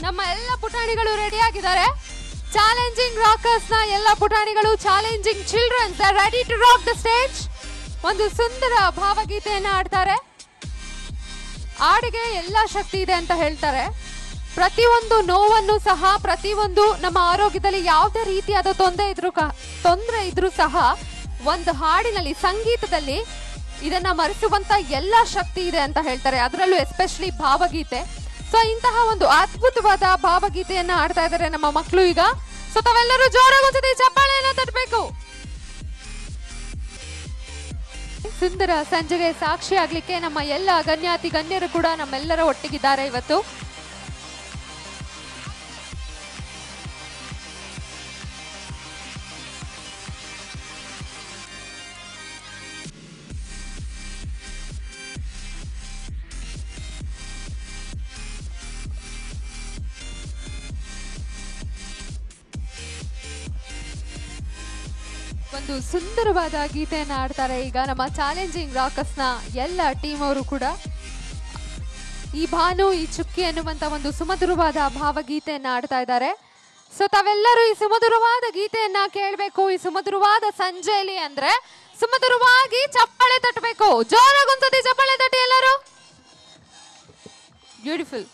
ನಮ್ಮ ಎಲ್ಲ ಪುಟಾಣಿಗಳು ರೆಡಿ ಆಗಿದ್ದಾರೆ ಚಾಲೆಂಜಿಂಗ್ ರಾಕರ್ಸ್ ನ ಎಲ್ಲ ಪುಟಾಣಿಗಳು challenging childrens ready to rock the stage ಒಂದು ಸುಂದರ ಭಾವಗೀತೆಯನ್ನ ಆಡ್ತಾರೆ ಹಾಡಿಗೆ ಎಲ್ಲ ಶಕ್ತಿ ಇದೆ ಅಂತ ಹೇಳ್ತಾರೆ ಪ್ರತಿಯೊಂದು ನೋವನ್ನು ಸಹ ಪ್ರತಿಯೊಂದು ನಮ್ಮ ಆರೋಗ್ಯದಲ್ಲಿ ಯಾವುದೇ ರೀತಿಯಾದ ತೊಂದರೆ ಇದ್ರೂ ಕ- ತೊಂದರೆ ಇದ್ರೂ ಸಹ ಒಂದು ಹಾಡಿನಲ್ಲಿ ಸಂಗೀತದಲ್ಲಿ ಇದನ್ನ ಮರೆಸುವಂತ ಎಲ್ಲ ಶಕ್ತಿ ಇದೆ ಅಂತ ಹೇಳ್ತಾರೆ ಅದರಲ್ಲೂ ಎಸ್ಪೆಷಲಿ ಭಾವಗೀತೆ ಸೊ ಇಂತಹ ಒಂದು ಅದ್ಭುತವಾದ ಭಾವಗೀತೆಯನ್ನ ಆಡ್ತಾ ಇದ್ದಾರೆ ನಮ್ಮ ಮಕ್ಕಳು ಈಗ ಸೊ ತಾವೆಲ್ಲರೂ ಜೋರಾಗಿ ಒಂದ್ಸತಿ ಚಪ್ಪಾಳೆಯನ್ನ ತಟ್ಟಬೇಕು ಸುಂದರ ಸಂಜೆಗೆ ಸಾಕ್ಷಿ ಆಗ್ಲಿಕ್ಕೆ ನಮ್ಮ ಎಲ್ಲ ಗಣ್ಯಾತಿ ಗಣ್ಯರು ಕೂಡ ನಮ್ಮೆಲ್ಲರ ಒಟ್ಟಿಗಿದ್ದಾರೆ ಇವತ್ತು ಒಂದು ಸುಂದರವಾದ ಗೀತೆಯನ್ನ ಆಡ್ತಾರೆ ಈಗ ನಮ್ಮ ಚಾಲೆಂಜಿಂಗ್ ರಾಕರ್ಸ್ನ ಎಲ್ಲ ಟೀಮ್ ಅವರು ಕೂಡ ಈ ಭಾನು ಈ ಚುಕ್ಕಿ ಅನ್ನುವಂತ ಒಂದು ಸುಮಧುರವಾದ ಭಾವಗೀತೆಯನ್ನ ಆಡ್ತಾ ಇದ್ದಾರೆ ಸೊ ತಾವೆಲ್ಲರೂ ಈ ಸುಮಧುರವಾದ ಗೀತೆಯನ್ನ ಕೇಳಬೇಕು ಈ ಸುಮಧುರವಾದ ಸಂಜೆಯಲ್ಲಿ ಅಂದ್ರೆ ಸುಮಧುರವಾಗಿ ಚಪ್ಪಾಳೆ ತಟ್ಟಬೇಕು ಜೋರಾಗಿ ಒಂದ್ಸತಿ ಚಪ್ಪಾಳೆ ತಟ್ಟಿ ಎಲ್ಲರೂ ಬ್ಯೂಟಿಫುಲ್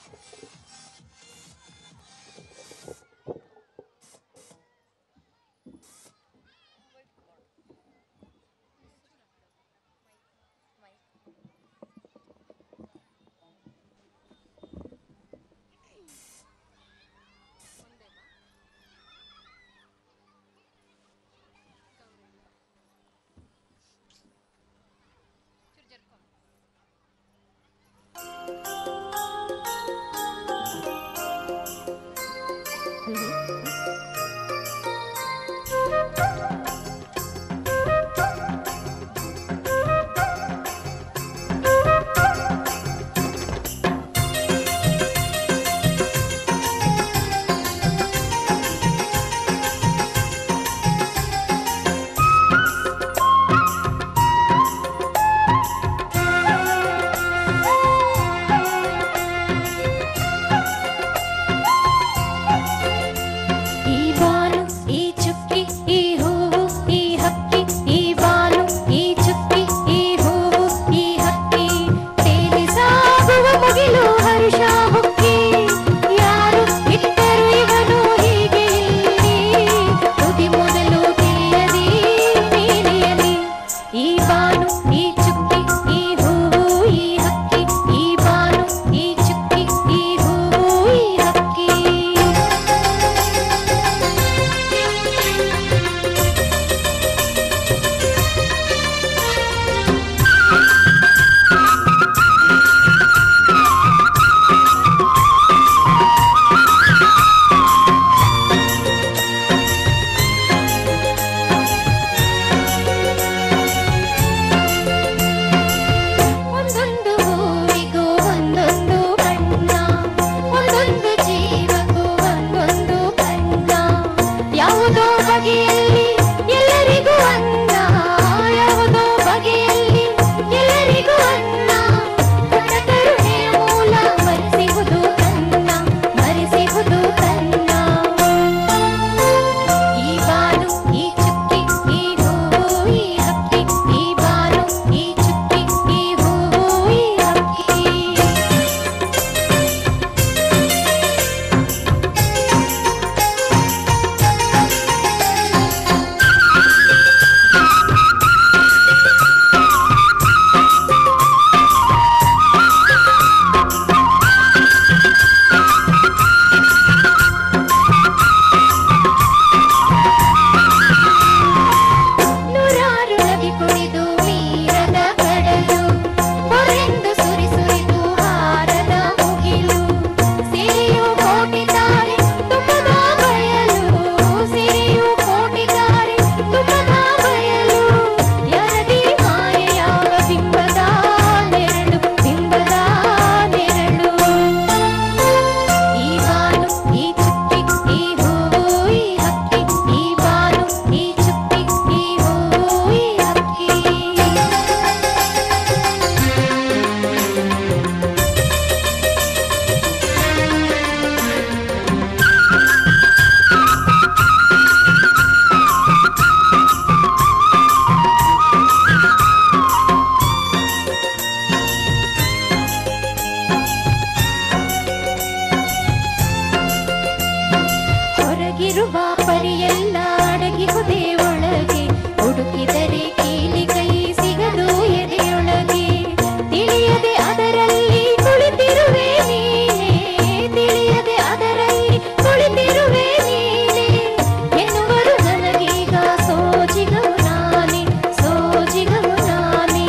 ಮುಟ್ಟಿದರೆ ಕೀಲಿ ಕೈ ಸಿಗದು ಎದೆಯೊಳಗೆ ತಿಳಿಯದೆ ಅದರಲ್ಲಿ ಕುಳಿತಿರುವೆ ನೀನೆ ತಿಳಿಯದೆ ಅದರಲ್ಲಿ ಕುಳಿತಿರುವೆ ನೀನೆ ಎನ್ನುವರು ನನಗೀಗ ಸೋಜಿಗವು ನಾನೇ ಸೋಜಿಗವು ನಾನೇ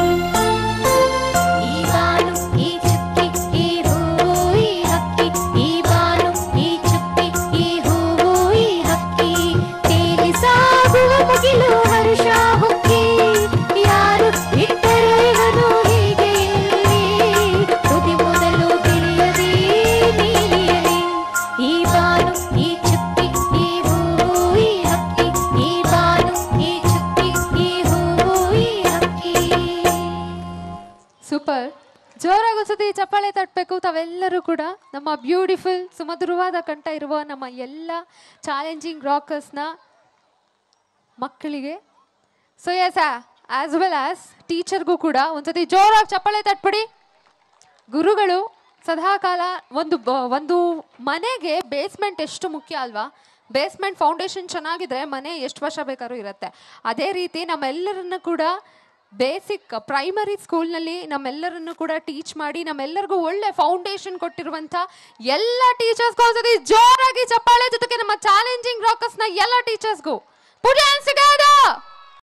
ಈ ಬಾನು ಈ ಚುಕ್ಕಿ ಈ ಹೂವು ಈ ಹಕ್ಕಿ ಈ ಬಾನು ಈ ಚುಕ್ಕಿ ಈ ಹೂವು ಈ ಹಕ್ಕಿ ತೇಲಿ ಸಾಗುವ ಮುಗಿಲು ಹರುಷ ಹೊಕ್ಕಿ ಯಾರು ಇಟ್ಟರು ಇವನು ಹೀಗೆ ಇಲ್ಲಿ ತುದಿ ಮೊದಲು ತಿಳಿಯದೆ ನೀಲಿಯಲಿ ಈ ಬಾನು ಈ ಚುಕ್ಕಿ ಈ ಹೂವು ಈ ಹಕ್ಕಿ ಈ ಬಾನು ಈ ಚುಕ್ಕಿ ಈ ಹೂವು ಈ ಹಕ್ಕಿ ಸೂಪರ್ ಜೋರಾಗಿ ಒಂದ್ಸತಿ ಚಪ್ಪಾಳೆ ತಟ್ಟಬೇಕು ತಾವೆಲ್ಲರೂ ಕೂಡ ನಮ್ಮ ಬ್ಯೂಟಿಫುಲ್ ಸುಮಧುರವಾದ ಕಂಠ ಇರುವ ನಮ್ಮ ಎಲ್ಲ ಚಾಲೆಂಜಿಂಗ್ ರಾಕರ್ಸ್ನ ಮಕ್ಕಳಿಗೆ so yes as well as ಟೀಚರ್ಗೂ ಕೂಡ ಒಂದ್ಸತಿ ಜೋರಾಗಿ ಚಪ್ಪಾಳೆ ತಟ್ಬಿಡಿ ಗುರುಗಳು ಸದಾಕಾಲ ಒಂದು ಬ- ಒಂದು ಮನೆಗೆ ಬೇಸ್ಮೆಂಟ್ ಎಷ್ಟು ಮುಖ್ಯ ಅಲ್ವಾ ಬೇಸ್ಮೆಂಟ್ ಫೌಂಡೇಶನ್ ಚೆನ್ನಾಗಿದ್ರೆ ಮನೆ ಎಷ್ಟು ವರ್ಷ ಬೇಕಾದ್ರೂ ಇರುತ್ತೆ ಅದೇ ರೀತಿ ನಮ್ಮೆಲ್ಲರನ್ನು ಕೂಡ ಬೇಸಿಕ್ ಪ್ರೈಮರಿ ಸ್ಕೂಲ್ನಲ್ಲಿ ನಮ್ಮೆಲ್ಲರನ್ನು ಕೂಡ ಟೀಚ್ ಮಾಡಿ ನಮ್ಮೆಲ್ಲರಿಗೂ ಒಳ್ಳೆ ಫೌಂಡೇಶನ್ ಕೊಟ್ಟಿರುವಂಥ ಎಲ್ಲ ಟೀಚರ್ಸ್ಗೂ ಒಂದ್ಸತಿ ಜೋರಾಗಿ ಚಪ್ಪಾಳೆ ಜೊತೆಗೆ ನಮ್ಮ ಚಾಲೆಂಜಿಂಗ್ ರಾಕರ್ಸ್ನ ಎಲ್ಲ ಟೀಚರ್ಸ್ಗೂ ಪುಟ್ ಹ್ಯಾಂಡ್ಸ್ ಟುಗೆದರ್